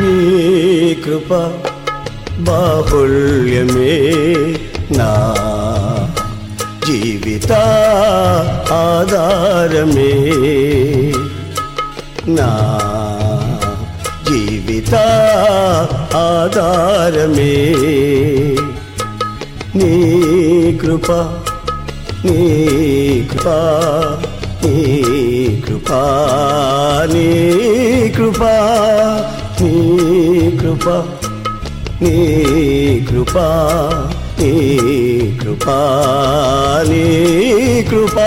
నీ కృప బాహుళ్యమే నా జీవిత ఆధారమే నా జీవిత ఆధారమే నీ కృప నీ కృప నీ కృప నీ కృప నీ కృప నీ కృప నీ కృప నీ కృప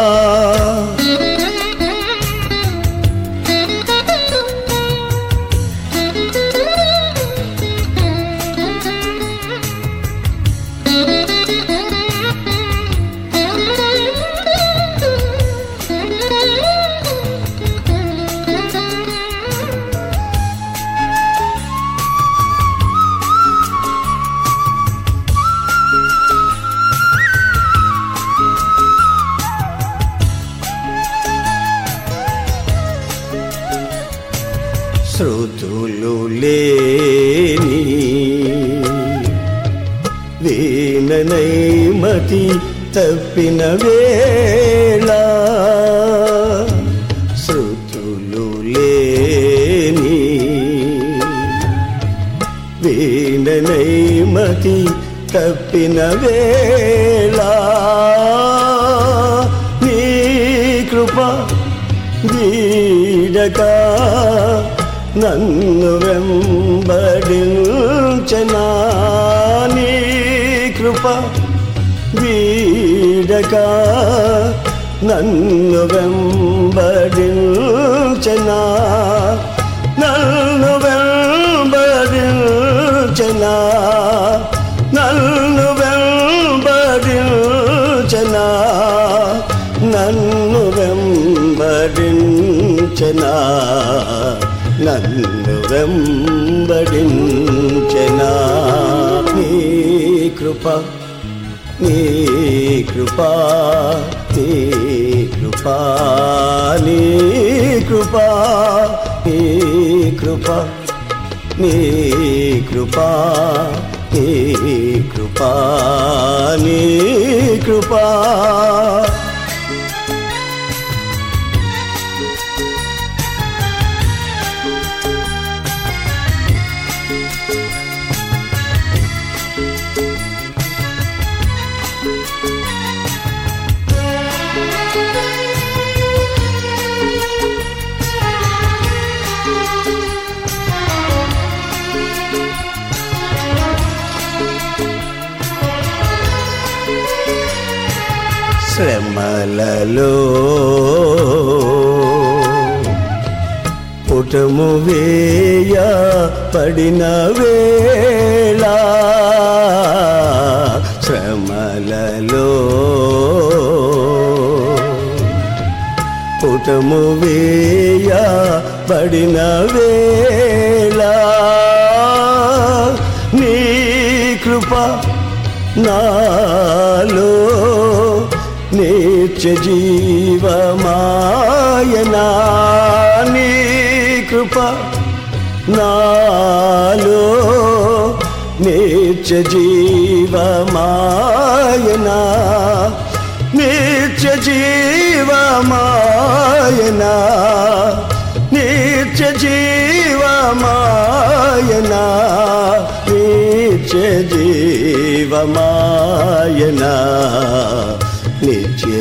శృతులు లేని వీణనైమతి తప్పిన వేళ శృతులు లేని వీణనైమతి తప్పిన వేళ నీ కృప వీడక నన్ను వెంబడించనా నీ కృప వీడక నన్ను వెంబడించనా నన్ను వెంబడించనా నన్ను వెంబడించనా నన్ను వెంబడించనా నన్ను వెంబడించనా నీ కృప నీ కృప నీ కృప నీ కృప నీ కృప నీ కృప నీ కృప నీ కృప శ్రమలలో పుటము వేయ పడిన వేళ శ్రమలలో పుటము వేయ పడిన వేళ నీ కృప నాలో నిత్య జీవమాయనా నీ కృప నాలో నిత్య జీవమాయనా నిత్య జీవమాయనా నిత్య జీవమాయనా నిత్య జీవమాయనా నిత్య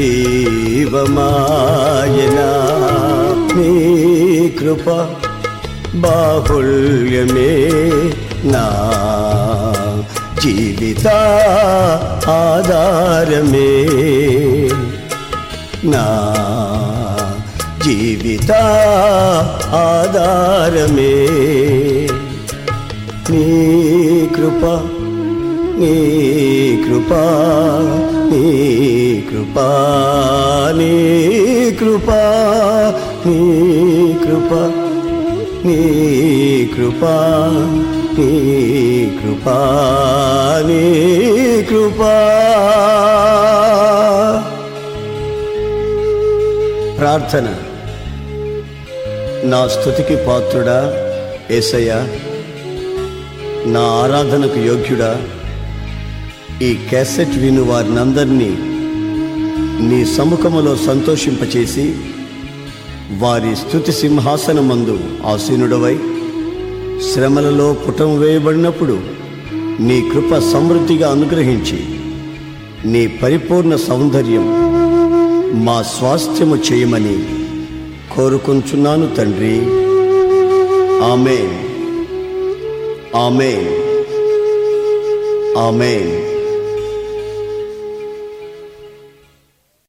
జీవమాయనా నీ కృప బాహుళ్యమే నా జీవిత ఆధారమే నా జీవిత ఆధారమే నీ కృప నీ కృప నీ కృప నీ కృప నీ కృప నీ కృప నీ కృప నీ కృప ప్రార్థన నా స్థుతికి పాత్రుడా ఏసయ్యా నా ఆరాధనకు యోగ్యుడా ఈ క్యాసెట్ విను వారినందరినీ నీ సముఖములో సంతోషింపచేసి వారి స్థుతి సింహాసనమందు ఆసీనుడవై శ్రమలలో పుటం వేయబడినప్పుడు నీ కృప సమృద్ధిగా అనుగ్రహించి నీ పరిపూర్ణ సౌందర్యం మా స్వాస్థ్యము చేయమని కోరుకుంటున్నాను తండ్రి ఆమెన్ ఆమెన్ ఆమెన్